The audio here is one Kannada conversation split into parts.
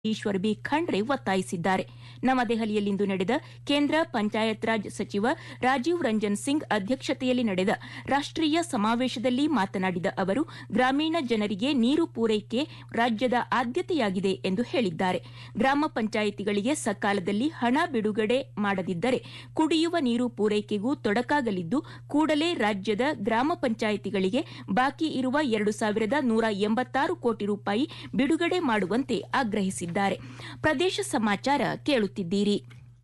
ಈಶ್ವರ್ ಬಿ ಖಂಡ್ರೆ ಒತ್ತಾಯಿಸಿದ್ದಾರೆ ನವದೆಹಲಿಯಲ್ಲಿಂದು ನಡೆದ ಕೇಂದ್ರ ಪಂಚಾಯತ್ ರಾಜ್ ಸಚಿವ ರಾಜೀವ್ ರಂಜನ್ ಸಿಂಗ್ ಅಧ್ಯಕ್ಷತೆಯಲ್ಲಿ ನಡೆದ ರಾಷ್ಟೀಯ ಸಮಾವೇಶದಲ್ಲಿ ಮಾತನಾಡಿದ ಅವರು ಗ್ರಾಮೀಣ ಜನರಿಗೆ ನೀರು ಪೂರೈಕೆ ರಾಜ್ಯದ ಆದ್ಯತೆಯಾಗಿದೆ ಎಂದು ಹೇಳಿದ್ದಾರೆ ಗ್ರಾಮ ಪಂಚಾಯಿತಿಗಳಿಗೆ ಸಕಾಲದಲ್ಲಿ ಹಣ ಬಿಡುಗಡೆ ಮಾಡದಿದ್ದರೆ ಕುಡಿಯುವ ನೀರು ಪೂರೈಕೆಗೂ ತೊಡಕಾಗಲಿದ್ದು ಕೂಡಲೇ ರಾಜ್ಯದ ಗ್ರಾಮ ಪಂಚಾಯಿತಿಗಳಿಗೆ ಬಾಕಿ ಇರುವ ಎರಡು ಸಾವಿರದ ನೂರ ಎಂಬತ್ತಾರು ಕೋಟಿ ರೂಪಾಯಿ ಬಿಡುಗಡೆ ಮಾಡುವಂತೆ ಆಗ್ರಹಿಸಿದ್ದಾರೆ ಪ್ರದೇಶ ಸಮಾಚಾರ ಕೇಳುತ್ತಿದ್ದೀರಿ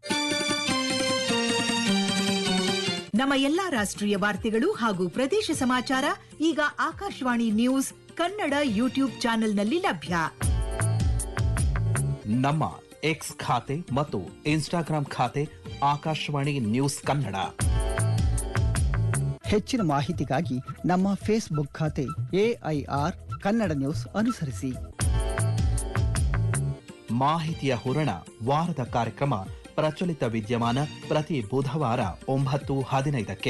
ನಮ್ಮ ಎಲ್ಲಾ ರಾಷ್ಟ್ರೀಯ ವಾರ್ತೆಗಳು ಹಾಗೂ ಪ್ರದೇಶ ಸಮಾಚಾರ ಈಗ ಆಕಾಶವಾಣಿ ನ್ಯೂಸ್ ಕನ್ನಡ ಯೂಟ್ಯೂಬ್ ಚಾನೆಲ್ನಲ್ಲಿ ಲಭ್ಯ ನಮ್ಮ ಎಕ್ಸ್ ಖಾತೆ ಮತ್ತು ಇನ್ಸ್ಟಾಗ್ರಾಂ ಖಾತೆ ಆಕಾಶವಾಣಿ ನ್ಯೂಸ್ ಕನ್ನಡ ಹೆಚ್ಚಿನ ಮಾಹಿತಿಗಾಗಿ ನಮ್ಮ ಫೇಸ್ಬುಕ್ ಖಾತೆ ಎಐಆರ್ ಕನ್ನಡ ನ್ಯೂಸ್ ಅನುಸರಿಸಿ ಮಾಹಿತಿಯ ಹೂರಣ ವಾರದ ಕಾರ್ಯಕ್ರಮ ಪ್ರಚಲಿತ ವಿದ್ಯಮಾನ ಪ್ರತಿ ಬುಧವಾರ ಒಂಬತ್ತು ಹದಿನೈದಕ್ಕೆ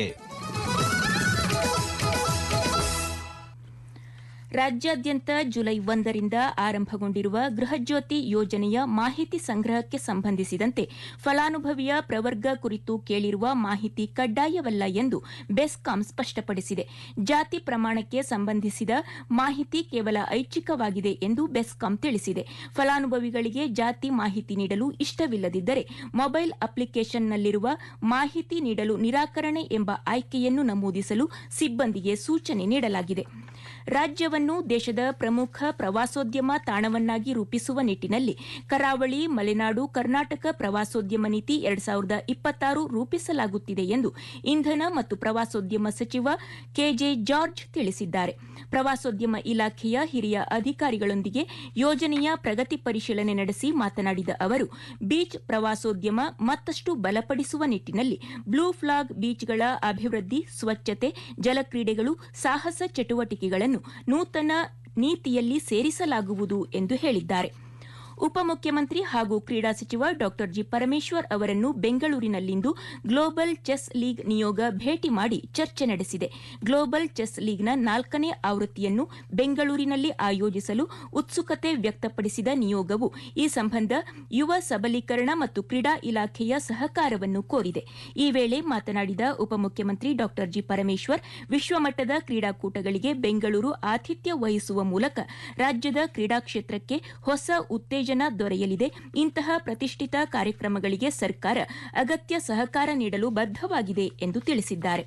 ರಾಜ್ಯಾದ್ಯಂತ ಜುಲೈ ಒಂದರಿಂದ ಆರಂಭಗೊಂಡಿರುವ ಗೃಹಜ್ಯೋತಿ ಯೋಜನೆಯ ಮಾಹಿತಿ ಸಂಗ್ರಹಕ್ಕೆ ಸಂಬಂಧಿಸಿದಂತೆ ಫಲಾನುಭವಿಯ ಪ್ರವರ್ಗ ಕುರಿತು ಕೇಳಿರುವ ಮಾಹಿತಿ ಕಡ್ಡಾಯವಲ್ಲ ಎಂದು ಬೆಸ್ಕಾಂ ಸ್ಪಷ್ಟಪಡಿಸಿದೆ ಜಾತಿ ಪ್ರಮಾಣಕ್ಕೆ ಸಂಬಂಧಿಸಿದ ಮಾಹಿತಿ ಕೇವಲ ಐಚ್ಛಿಕವಾಗಿದೆ ಎಂದು ಬೆಸ್ಕಾಂ ತಿಳಿಸಿದೆ ಫಲಾನುಭವಿಗಳಿಗೆ ಜಾತಿ ಮಾಹಿತಿ ನೀಡಲು ಇಷ್ಟವಿಲ್ಲದಿದ್ದರೆ ಮೊಬೈಲ್ ಅಪ್ಲಿಕೇಶನ್ನಲ್ಲಿರುವ ಮಾಹಿತಿ ನೀಡಲು ನಿರಾಕರಣೆ ಎಂಬ ಆಯ್ಕೆಯನ್ನು ನಮೂದಿಸಲು ಸಿಬ್ಬಂದಿಗೆ ಸೂಚನೆ ನೀಡಲಾಗಿದೆ ರಾಜ್ಯವನ್ನು ದೇಶದ ಪ್ರಮುಖ ಪ್ರವಾಸೋದ್ಯಮ ತಾಣವನ್ನಾಗಿ ರೂಪಿಸುವ ನಿಟ್ಟಿನಲ್ಲಿ ಕರಾವಳಿ ಮಲೆನಾಡು ಕರ್ನಾಟಕ ಪ್ರವಾಸೋದ್ಯಮ ನೀತಿ ಎರಡ್ ಸಾವಿರದ ಇಪ್ಪತ್ತಾರು ರೂಪಿಸಲಾಗುತ್ತಿದೆ ಎಂದು ಇಂಧನ ಮತ್ತು ಪ್ರವಾಸೋದ್ಯಮ ಸಚಿವ ಕೆಜೆ ಜಾರ್ಜ್ ತಿಳಿಸಿದ್ದಾರೆ ಪ್ರವಾಸೋದ್ಯಮ ಇಲಾಖೆಯ ಹಿರಿಯ ಅಧಿಕಾರಿಗಳೊಂದಿಗೆ ಯೋಜನೆಯ ಪ್ರಗತಿ ಪರಿಶೀಲನೆ ನಡೆಸಿ ಮಾತನಾಡಿದ ಅವರು ಬೀಚ್ ಪ್ರವಾಸೋದ್ಯಮ ಮತ್ತಷ್ಟು ಬಲಪಡಿಸುವ ನಿಟ್ಟಿನಲ್ಲಿ ಬ್ಲೂ ಫ್ಲಾಗ್ ಬೀಚ್ಗಳ ಅಭಿವೃದ್ಧಿ ಸ್ವಚ್ಛತೆ ಜಲಕ್ರೀಡೆಗಳು ಸಾಹಸ ಚಟುವಟಿಕೆಗಳನ್ನು ನೂತನ ನೀತಿಯಲ್ಲಿ ಸೇರಿಸಲಾಗುವುದು ಎಂದು ಹೇಳಿದ್ದಾರೆ ಉಪಮುಖ್ಯಮಂತ್ರಿ ಹಾಗೂ ಕ್ರೀಡಾ ಸಚಿವ ಡಾ ಜಿ ಪರಮೇಶ್ವರ್ ಅವರನ್ನು ಬೆಂಗಳೂರಿನಲ್ಲಿಂದು ಗ್ಲೋಬಲ್ ಚೆಸ್ ಲೀಗ್ ನಿಯೋಗ ಭೇಟಿ ಮಾಡಿ ಚರ್ಚೆ ನಡೆಸಿದೆ ಗ್ಲೋಬಲ್ ಚೆಸ್ ಲೀಗ್ನ ನಾಲ್ಕನೇ ಆವೃತ್ತಿಯನ್ನು ಬೆಂಗಳೂರಿನಲ್ಲಿ ಆಯೋಜಿಸಲು ಉತ್ಸುಕತೆ ವ್ಯಕ್ತಪಡಿಸಿದ ನಿಯೋಗವು ಈ ಸಂಬಂಧ ಯುವ ಸಬಲೀಕರಣ ಮತ್ತು ಕ್ರೀಡಾ ಇಲಾಖೆಯ ಸಹಕಾರವನ್ನು ಕೋರಿದೆ ಈ ವೇಳೆ ಮಾತನಾಡಿದ ಉಪಮುಖ್ಯಮಂತ್ರಿ ಡಾ ಜಿ ಪರಮೇಶ್ವರ್ ವಿಶ್ವಮಟ್ಟದ ಕ್ರೀಡಾಕೂಟಗಳಿಗೆ ಬೆಂಗಳೂರು ಆತಿಥ್ಯ ವಹಿಸುವ ಮೂಲಕ ರಾಜ್ಯದ ಕ್ರೀಡಾ ಕ್ಷೇತ್ರಕ್ಕೆ ಹೊಸ ಉತ್ತೇಜನ ದೊರೆಯಲಿದೆ ಇಂತಹ ಪ್ರತಿಷ್ಠಿತ ಕಾರ್ಯಕ್ರಮಗಳಿಗೆ ಸರ್ಕಾರ ಅಗತ್ಯ ಸಹಕಾರ ನೀಡಲು ಬದ್ದವಾಗಿದೆ ಎಂದು ತಿಳಿಸಿದ್ದಾರೆ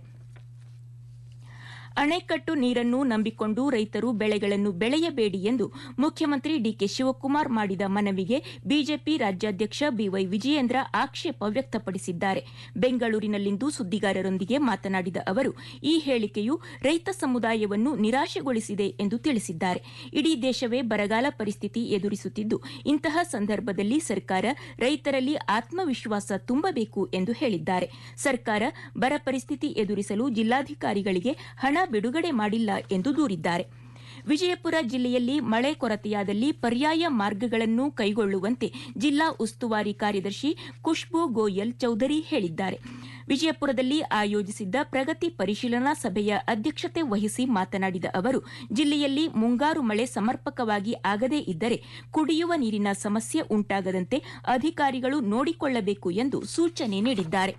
ಅಣೆಕಟ್ಟು ನೀರನ್ನು ನಂಬಿಕೊಂಡು ರೈತರು ಬೆಳೆಗಳನ್ನು ಬೆಳೆಯಬೇಡಿ ಎಂದು ಮುಖ್ಯಮಂತ್ರಿ ಡಿಕೆ ಶಿವಕುಮಾರ್ ಮಾಡಿದ ಮನವಿಗೆ ಬಿಜೆಪಿ ರಾಜ್ಯಾಧ್ಯಕ್ಷ ಬಿವೈ ವಿಜಯೇಂದ್ರ ಆಕ್ಷೇಪ ವ್ಯಕ್ತಪಡಿಸಿದ್ದಾರೆ ಬೆಂಗಳೂರಿನಲ್ಲಿಂದು ಸುದ್ದಿಗಾರರೊಂದಿಗೆ ಮಾತನಾಡಿದ ಅವರು ಈ ಹೇಳಿಕೆಯು ರೈತ ಸಮುದಾಯವನ್ನು ನಿರಾಶೆಗೊಳಿಸಿದೆ ಎಂದು ತಿಳಿಸಿದ್ದಾರೆ ಇಡೀ ದೇಶವೇ ಬರಗಾಲ ಪರಿಸ್ಥಿತಿ ಎದುರಿಸುತ್ತಿದ್ದು ಇಂತಹ ಸಂದರ್ಭದಲ್ಲಿ ಸರ್ಕಾರ ರೈತರಲ್ಲಿ ಆತ್ಮವಿಶ್ವಾಸ ತುಂಬಬೇಕು ಎಂದು ಹೇಳಿದ್ದಾರೆ ಸರ್ಕಾರ ಬರ ಪರಿಸ್ಥಿತಿ ಎದುರಿಸಲು ಜಿಲ್ಲಾಧಿಕಾರಿಗಳಿಗೆ ಹಣ ಬಿಡುಗಡೆ ಮಾಡಿಲ್ಲ ಎಂದು ದೂರಿದ್ದಾರೆ ವಿಜಯಪುರ ಜಿಲ್ಲೆಯಲ್ಲಿ ಮಳೆ ಕೊರತೆಯಾದಲ್ಲಿ ಪರ್ಯಾಯ ಮಾರ್ಗಗಳನ್ನು ಕೈಗೊಳ್ಳುವಂತೆ ಜಿಲ್ಲಾ ಉಸ್ತುವಾರಿ ಕಾರ್ಯದರ್ಶಿ ಖುಷ್ಬೂ ಗೋಯಲ್ ಚೌಧರಿ ಹೇಳಿದ್ದಾರೆ ವಿಜಯಪುರದಲ್ಲಿ ಆಯೋಜಿಸಿದ್ದ ಪ್ರಗತಿ ಪರಿಶೀಲನಾ ಸಭೆಯ ಅಧ್ಯಕ್ಷತೆ ವಹಿಸಿ ಮಾತನಾಡಿದ ಅವರು ಜಿಲ್ಲೆಯಲ್ಲಿ ಮುಂಗಾರು ಮಳೆ ಸಮರ್ಪಕವಾಗಿ ಆಗದೇ ಇದ್ದರೆ ಕುಡಿಯುವ ನೀರಿನ ಸಮಸ್ಯೆ ಉಂಟಾಗದಂತೆ ಅಧಿಕಾರಿಗಳು ನೋಡಿಕೊಳ್ಳಬೇಕು ಎಂದು ಸೂಚನೆ ನೀಡಿದ್ದಾರೆ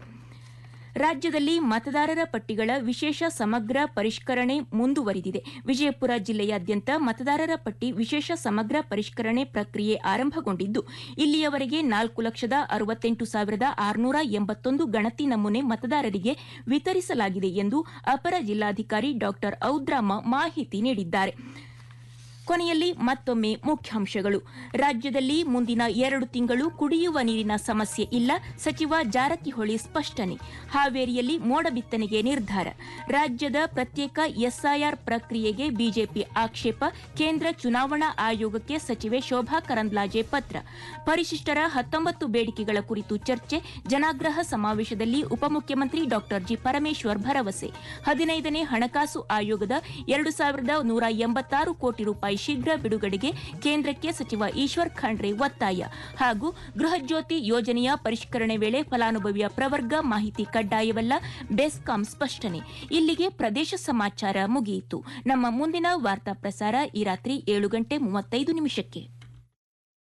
ರಾಜ್ಯದಲ್ಲಿ ಮತದಾರರ ಪಟ್ಟಿಗಳ ವಿಶೇಷ ಸಮಗ್ರ ಪರಿಷ್ಕರಣೆ ಮುಂದುವರಿದಿದೆ ವಿಜಯಪುರ ಜಿಲ್ಲೆಯಾದ್ಯಂತ ಮತದಾರರ ಪಟ್ಟಿ ವಿಶೇಷ ಸಮಗ್ರ ಪರಿಷ್ಕರಣೆ ಪ್ರಕ್ರಿಯೆ ಆರಂಭಗೊಂಡಿದ್ದು ಇಲ್ಲಿಯವರೆಗೆ ನಾಲ್ಕು ಲಕ್ಷದ ಅರವತ್ತೆಂಟು ಸಾವಿರದ ಆರುನೂರ ಎಂಬತ್ತೊಂದು ಗಣತಿ ನಮೂನೆ ಮತದಾರರಿಗೆ ವಿತರಿಸಲಾಗಿದೆ ಎಂದು ಅಪರ ಜಿಲ್ಲಾಧಿಕಾರಿ ಡಾ ಔದ್ರಾಮ ಮಾಹಿತಿ ನೀಡಿದ್ದಾರೆ ಕೊನೆಯಲ್ಲಿ ಮತ್ತೊಮ್ಮೆ ಮುಖ್ಯಾಂಶಗಳು ರಾಜ್ಯದಲ್ಲಿ ಮುಂದಿನ ಎರಡು ತಿಂಗಳು ಕುಡಿಯುವ ನೀರಿನ ಸಮಸ್ಯೆ ಇಲ್ಲ ಸಚಿವ ಜಾರಕಿಹೊಳಿ ಸ್ಪಷ್ಟನೆ ಹಾವೇರಿಯಲ್ಲಿ ಮೋಡ ಬಿತ್ತನೆಗೆ ನಿರ್ಧಾರ ರಾಜ್ಯದ ಪ್ರತ್ಯೇಕ ಎಸ್ಐಆರ್ ಪ್ರಕ್ರಿಯೆಗೆ ಬಿಜೆಪಿ ಆಕ್ಷೇಪ ಕೇಂದ್ರ ಚುನಾವಣಾ ಆಯೋಗಕ್ಕೆ ಸಚಿವೆ ಶೋಭಾ ಕರಂದ್ಲಾಜೆ ಪತ್ರ ಪರಿಶಿಷ್ಟರ ಹತ್ತೊಂಬತ್ತು ಬೇಡಿಕೆಗಳ ಕುರಿತು ಚರ್ಚೆ ಜನಾಗ್ರಹ ಸಮಾವೇಶದಲ್ಲಿ ಉಪಮುಖ್ಯಮಂತ್ರಿ ಡಾ ಜಿ ಪರಮೇಶ್ವರ್ ಭರವಸೆ ಹದಿನೈದನೇ ಹಣಕಾಸು ಆಯೋಗದ ಎರಡು ಸಾವಿರದ ನೂರ ಎಂಬತ್ತಾರು ಕೋಟಿ ರೂಪಾಯಿ ಶೀಘ್ರ ಬಿಡುಗಡೆಗೆ ಕೇಂದ್ರಕ್ಕೆ ಸಚಿವ ಈಶ್ವರ್ ಖಂಡ್ರೆ ಒತ್ತಾಯ ಹಾಗೂ ಗೃಹಜ್ಯೋತಿ ಯೋಜನೆಯ ಪರಿಷ್ಕರಣೆ ವೇಳೆ ಫಲಾನುಭವಿಯ ಪ್ರವರ್ಗ ಮಾಹಿತಿ ಕಡ್ಡಾಯವಲ್ಲ ಬೆಸ್ಕಾಂ ಸ್ಪಷ್ಟನೆ ಇಲ್ಲಿಗೆ ಪ್ರದೇಶ ಸಮಾಚಾರ ಮುಗಿಯಿತು ನಮ್ಮ ಮುಂದಿನ ವಾರ್ತಾ ಪ್ರಸಾರ ಈ ರಾತ್ರಿ ಏಳು ಗಂಟೆ ಮೂವತ್ತೈದು ನಿಮಿಷಕ್ಕೆ